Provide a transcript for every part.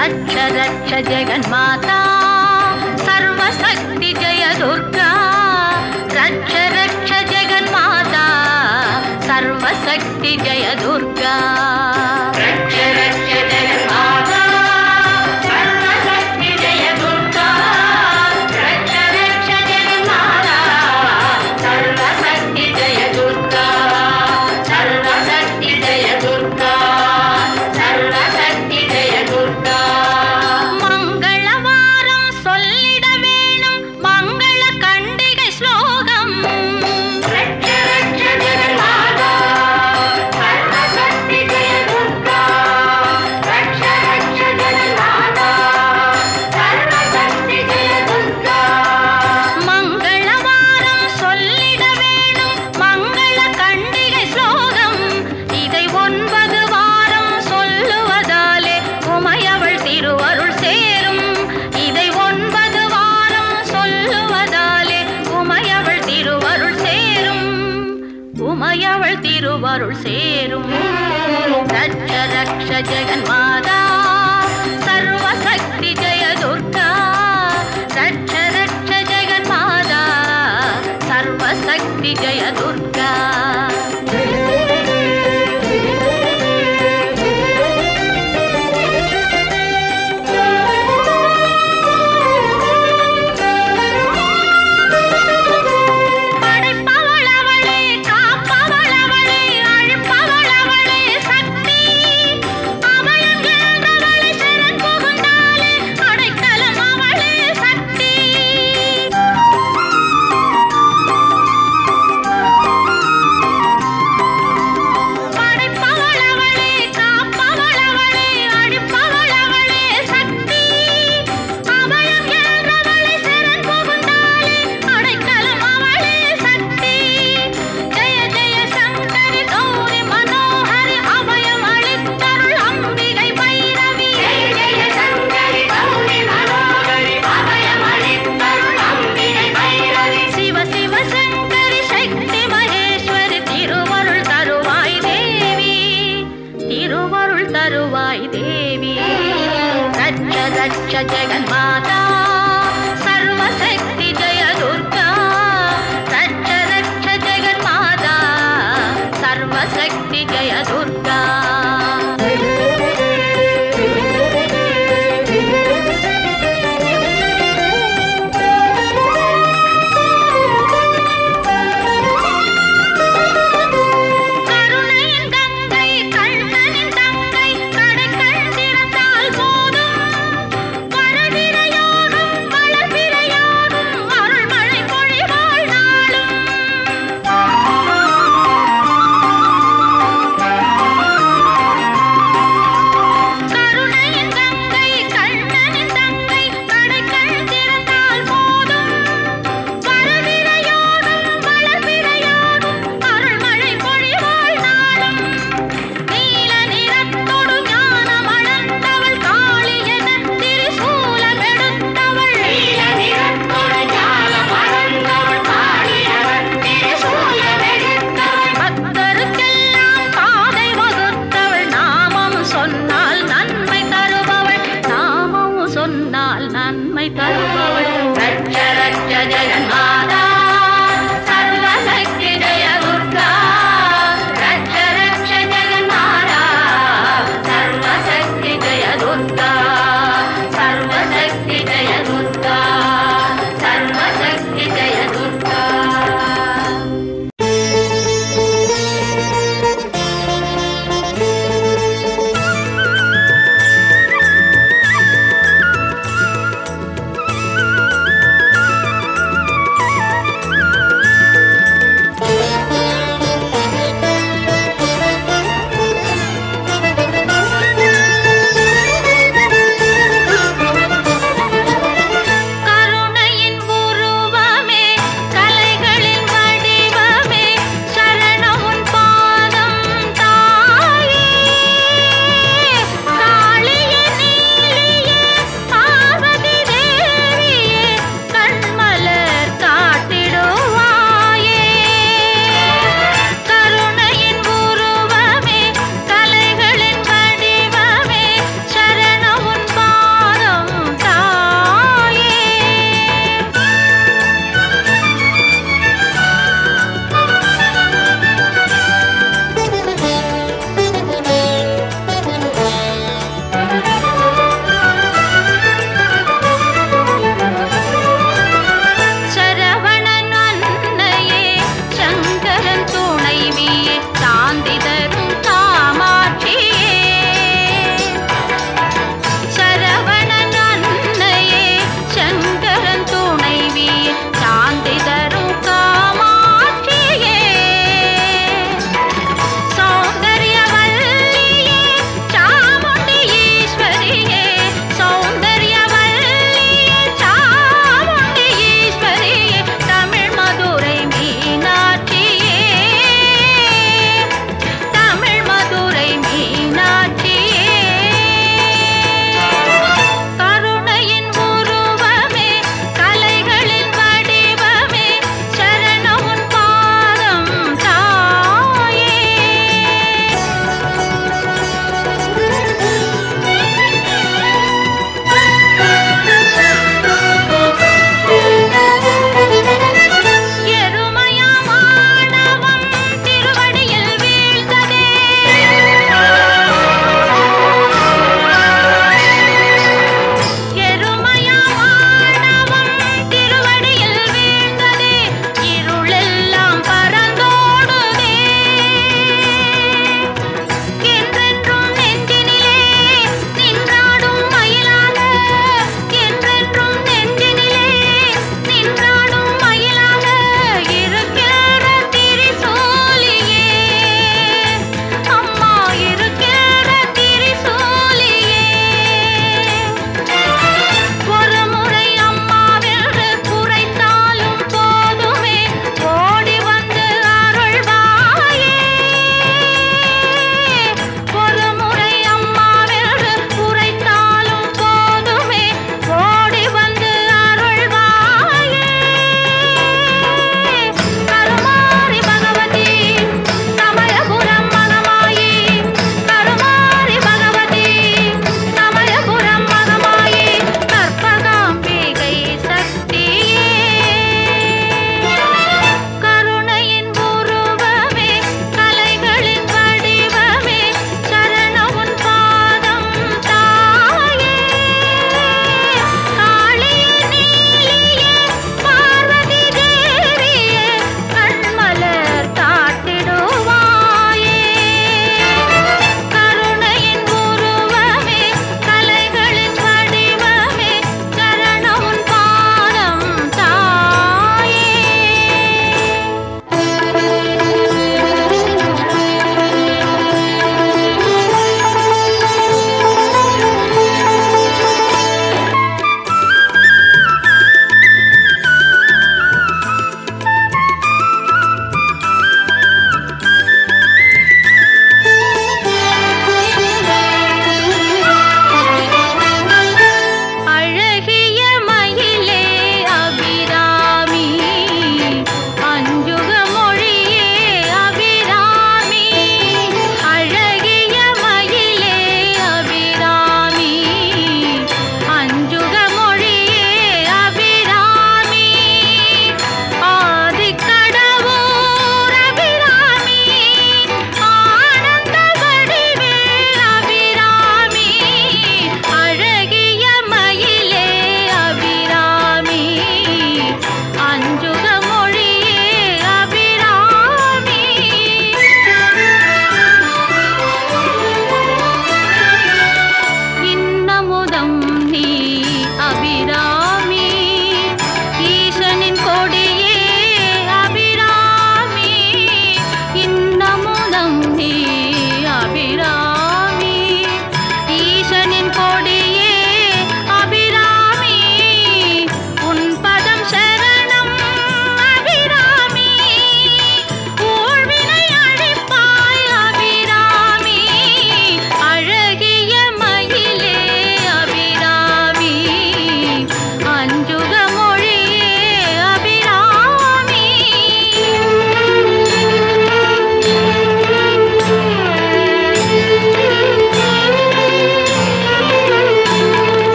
रक्ष रक्ष जगन्माता सर्वशक्ति जय दुर्गा रक्ष रक्ष जगन्माता सर्वशक्ति जय दुर्गा रक्ष रक्ष जगन्माता सर्वशक्ति जय दुर्गा रक्ष रक्ष जगन्माता सर्वशक्ति जय दुर्गा सर्वशक्ति जय दुर्गा सर्वशक्ति जय दुर्गा மங்களவாரம் சொல்லிட வேணும் மங்கள கண்டிகை ஸ்லோகம் ரட்ச ரட்ச ஜெகன்மாதா சர்வசக்தி ஜெய துர்கா ரட்ச ரட்ச ஜெகன்மாதா சர்வசக்தி ஜெய துர்கா மங்களவாரம் சொல்லிட வேணும் மங்கள கண்டிகை ஸ்லோகம் இதை ஒன்பது வாரம் சொல்லுவதாலே உமையவள் திருவருள் சேரும் இதை ஒன்பது வாரம் சொல்லுவதாலே உமையவள் திருவருள் சேரும் உமையவள் திருவருள் சேரும் ரட்ச ரக்ஷ ஜெகன்மாதா சர்வசக்தி ஜெய துர்கா ரட்ச ரட்ச ஜெகன்மாதா சர்வசக்தி ஜெய துர்கா படைப்பவளவளே காப்பவளவளே அழிப்பவளவளே சக்தி அபயம் என்றவளை சரண் புகுந்தாலே அடைக்கலம் அவளே சக்தி படைப்பவளவளே காப்பவளவளே அழிப்பவளவளே சக்தி அபயம் என்றவளை சரண் புகுந்தாலே அடைக்கலம் அவளே சக்தி ஜெய ஜெய சங்கரி கௌரி மனோஹரி அபயம் அளித்தருள் அம்பிகை பைரவி ஜெய ஜெய சங்கரி கௌரி மனோஹரி அபயம் அளித்தருள் அம்பிகை பைரவி சிவ சிவ சங்கரி சக்தி மகேஸ்வரி திருவருள் தருவாய் தேவி திருவருள் தருவாய் தேவி ரட்ச ரட்ச ஜெகன்மாதா சர்வசக்தி ஜெய துர்கா ரட்ச ரட்ச ஜெகன்மாதா சர்வசக்தி ஜெய துர்கா கருணையின் கங்கை கண்ணனின் தங்கை கடைக்கண் திறந்தால் போதும் வரதிர யோகம் வளர்பிற யோகம் அருள்மழை பொழிவாள் நாளும்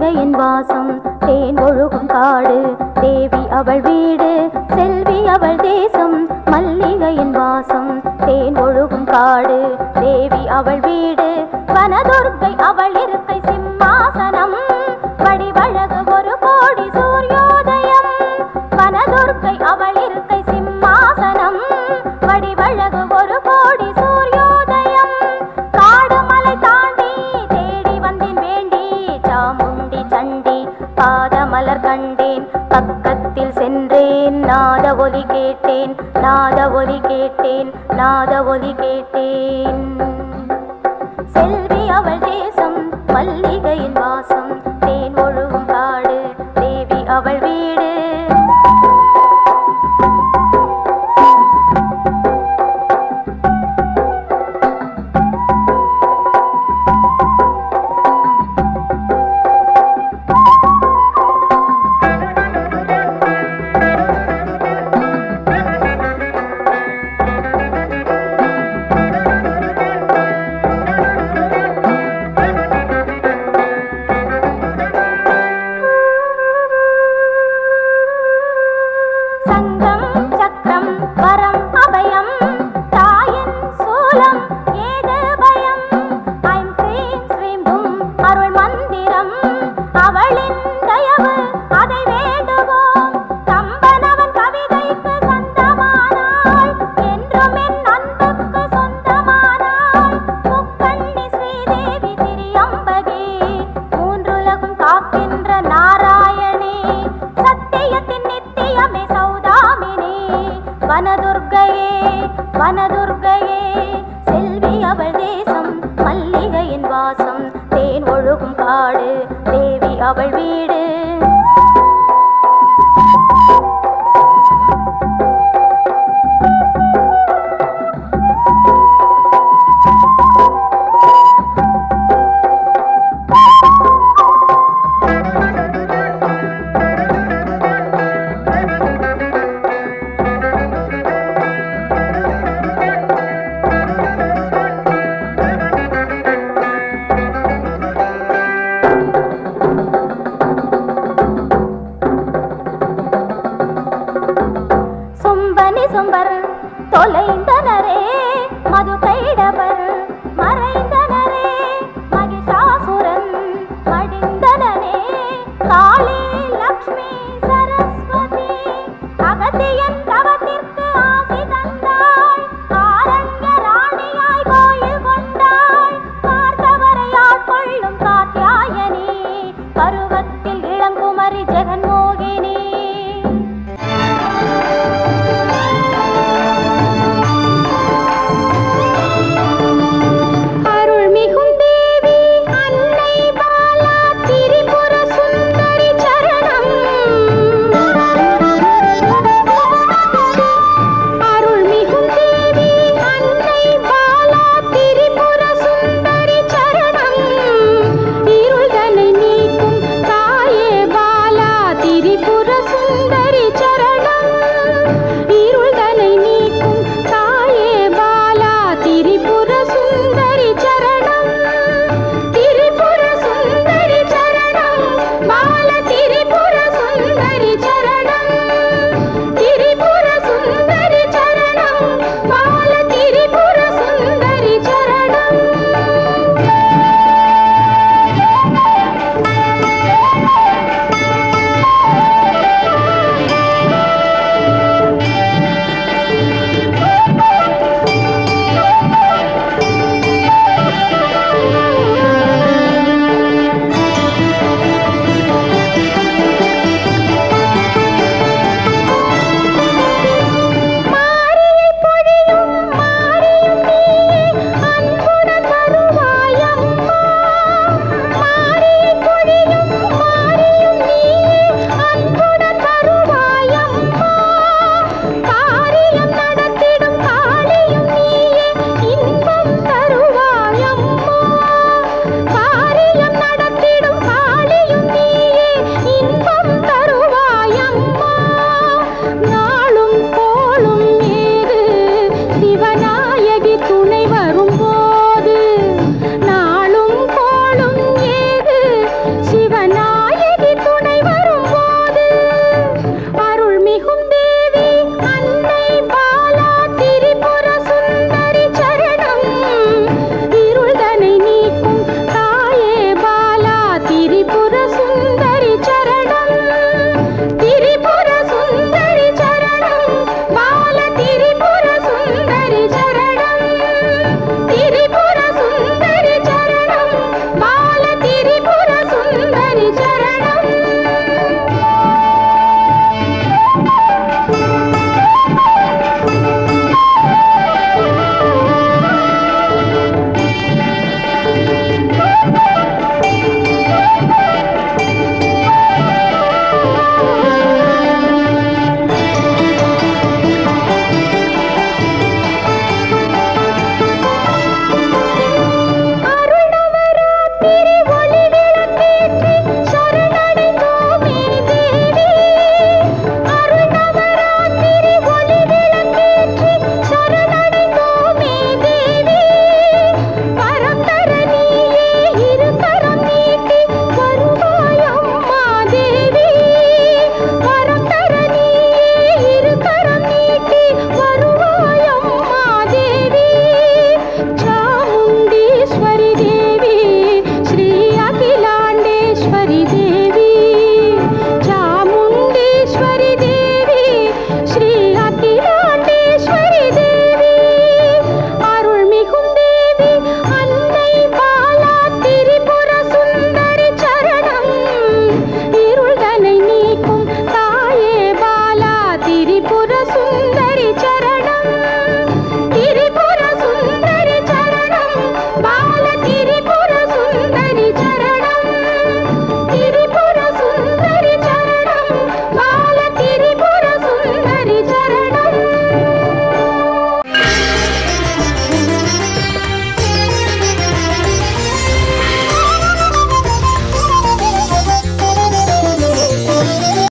மல்லிகையின் வாசம் தேன் ஒழுகும் காடு தேவி அவள் வீடு செல்வி அவள் தேசம் மல்லிகையின் வாசம் தேன் ஒழுகும் காடு தேவி அவள் வீடு வனதுர்க்கை அவள் இருக்கை சிம்மாசனம் வடிவழகு ஒரு கோடி சூரியோதயம் வனதுர்க்கை அவள் இருக்கை சிம்மாசனம் வடிவழகு ஒரு கோடி சூரியோதயம் காடு மலை தாண்டி தேடி வந்தேன் வேண்டி சாமுண்டி சண்டி பாதமலர் கண்டேன் பக்கத்தில் சென்றேன் நாத ஒலி கேட்டேன் நாத ஒலி கேட்டேன் நாத ஒலி கேட்டேன் செல்வி அவள் தேசம் மல்லிகையின் வாசம் தேன் ஒழுகும் காடு தேவி அவள் வீடு சங்கம் சக்கரம் வரம் அபயம் தாயின் சூலம் ஏது பயம் ஐம் ஸ்ரீம் ஸ்ரீம் தும் அருள் மந்திரம் அவளின் தயவு அதை வேண்டுவோம் கம்பனவன் கவிதைக்கு சொந்தமானாள் என்றும் என் அன்புக்கு சொந்தமானாள் முக்கண்ணி ஸ்ரீதேவி திரியம்பகே மூன்றுலகும் காக்கின்ற நாராயணி சத்தியத்தின் நித்தியமே சௌதாமினி வனதுர்க்கையே வனதுர்க்கையே செல்வி அவள் தேசம் மல்லிகையின் வாசம் தேன் ஒழுகும் காடு தேவி அவள் வீடு சும்பனி சும்பர் தொலைந்தனரே மது கைடவர் மறைந்த